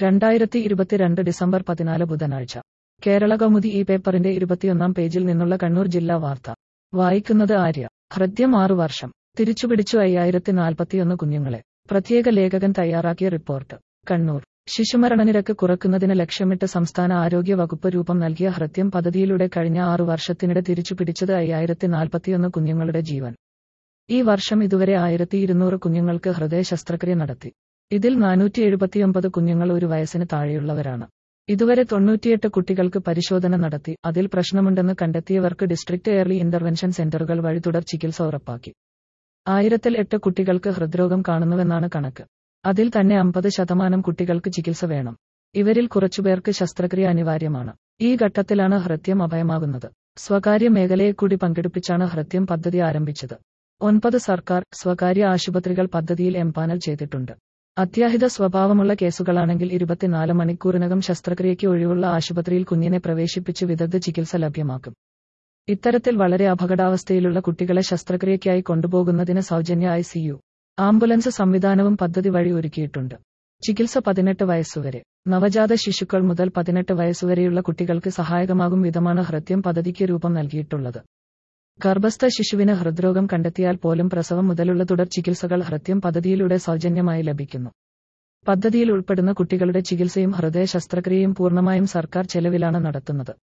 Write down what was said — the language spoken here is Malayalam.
രണ്ടായിരത്തി ഇരുപത്തിരണ്ട് ഡിസംബർ പതിനാല് ബുധനാഴ്ച കേരള കൗമുദി ഈ പേപ്പറിന്റെ ഇരുപത്തിയൊന്നാം പേജിൽ നിന്നുള്ള കണ്ണൂർ ജില്ലാ വാർത്ത വായിക്കുന്നത് ആര്യ ഹൃദ്യം ആറു വർഷം തിരിച്ചുപിടിച്ചു അയ്യായിരത്തി നാൽപ്പത്തിയൊന്ന് കുഞ്ഞുങ്ങളെ പ്രത്യേക ലേഖകൻ തയ്യാറാക്കിയ റിപ്പോർട്ട് കണ്ണൂർ ശിശുമരണനിരക്ക് കുറക്കുന്നതിന് ലക്ഷ്യമിട്ട് സംസ്ഥാന ആരോഗ്യ വകുപ്പ് രൂപം നൽകിയ ഹൃദ്യം പദ്ധതിയിലൂടെ കഴിഞ്ഞ ആറു വർഷത്തിനിടെ തിരിച്ചുപിടിച്ചത് അയ്യായിരത്തി നാൽപ്പത്തിയൊന്ന് കുഞ്ഞുങ്ങളുടെ ജീവൻ ഈ വർഷം ഇതുവരെ ആയിരത്തി ഇരുന്നൂറ് കുഞ്ഞുങ്ങൾക്ക് ഹൃദയ ശസ്ത്രക്രിയ നടത്തി ഇതിൽ നാനൂറ്റി എഴുപത്തിയൊമ്പത് കുഞ്ഞുങ്ങൾ ഒരു വയസ്സിന് താഴെയുള്ളവരാണ് ഇതുവരെ തൊണ്ണൂറ്റിയെട്ട് കുട്ടികൾക്ക് പരിശോധന നടത്തി അതിൽ പ്രശ്നമുണ്ടെന്ന് കണ്ടെത്തിയവർക്ക് ഡിസ്ട്രിക്ട് എയർലി ഇന്റർവെൻഷൻ സെന്ററുകൾ വഴി തുടർ ചികിത്സ ഉറപ്പാക്കി ആയിരത്തിൽ എട്ട് കുട്ടികൾക്ക് ഹൃദ്രോഗം കാണുന്നുവെന്നാണ് കണക്ക് അതിൽ തന്നെ അമ്പത് ശതമാനം കുട്ടികൾക്ക് ചികിത്സ വേണം ഇവരിൽ കുറച്ചുപേർക്ക് ശസ്ത്രക്രിയ അനിവാര്യമാണ് ഈ ഘട്ടത്തിലാണ് ഹൃദ്യം അഭയമാകുന്നത് സ്വകാര്യ മേഖലയെ കൂടി പങ്കെടുപ്പിച്ചാണ് ഹൃദ്യം പദ്ധതി ആരംഭിച്ചത് ഒൻപത് സർക്കാർ സ്വകാര്യ ആശുപത്രികൾ പദ്ധതിയിൽ എംപാനൽ ചെയ്തിട്ടുണ്ട് അത്യാഹിത സ്വഭാവമുള്ള കേസുകളാണെങ്കിൽ ഇരുപത്തിനാല് മണിക്കൂറിനകം ശസ്ത്രക്രിയയ്ക്ക് ഒഴിവുള്ള ആശുപത്രിയിൽ കുഞ്ഞിനെ പ്രവേശിപ്പിച്ച് വിദഗ്ധ ചികിത്സ ലഭ്യമാക്കും ഇത്തരത്തിൽ വളരെ അപകടാവസ്ഥയിലുള്ള കുട്ടികളെ ശസ്ത്രക്രിയയ്ക്കായി കൊണ്ടുപോകുന്നതിന് സൗജന്യ ഐ സിയു ആംബുലൻസ് സംവിധാനവും പദ്ധതി വഴി ഒരുക്കിയിട്ടുണ്ട് ചികിത്സ പതിനെട്ട് വയസ്സുവരെ നവജാത ശിശുക്കൾ മുതൽ പതിനെട്ട് വയസ്സുവരെയുള്ള കുട്ടികൾക്ക് സഹായകമാകും വിധമാണ് ഹൃദ്യം പദ്ധതിക്ക് രൂപം നൽകിയിട്ടുള്ളത് ഗർഭസ്ഥ ശിശുവിന് ഹൃദ്രോഗം കണ്ടെത്തിയാൽ പോലും പ്രസവം മുതലുള്ള തുടർ ചികിത്സകൾ ഹൃദ്യം പദ്ധതിയിലൂടെ സൗജന്യമായി ലഭിക്കുന്നു പദ്ധതിയിൽ ഉൾപ്പെടുന്ന കുട്ടികളുടെ ചികിത്സയും ഹൃദയ ശസ്ത്രക്രിയയും പൂർണ്ണമായും സർക്കാർ ചെലവിലാണ് നടത്തുന്നത്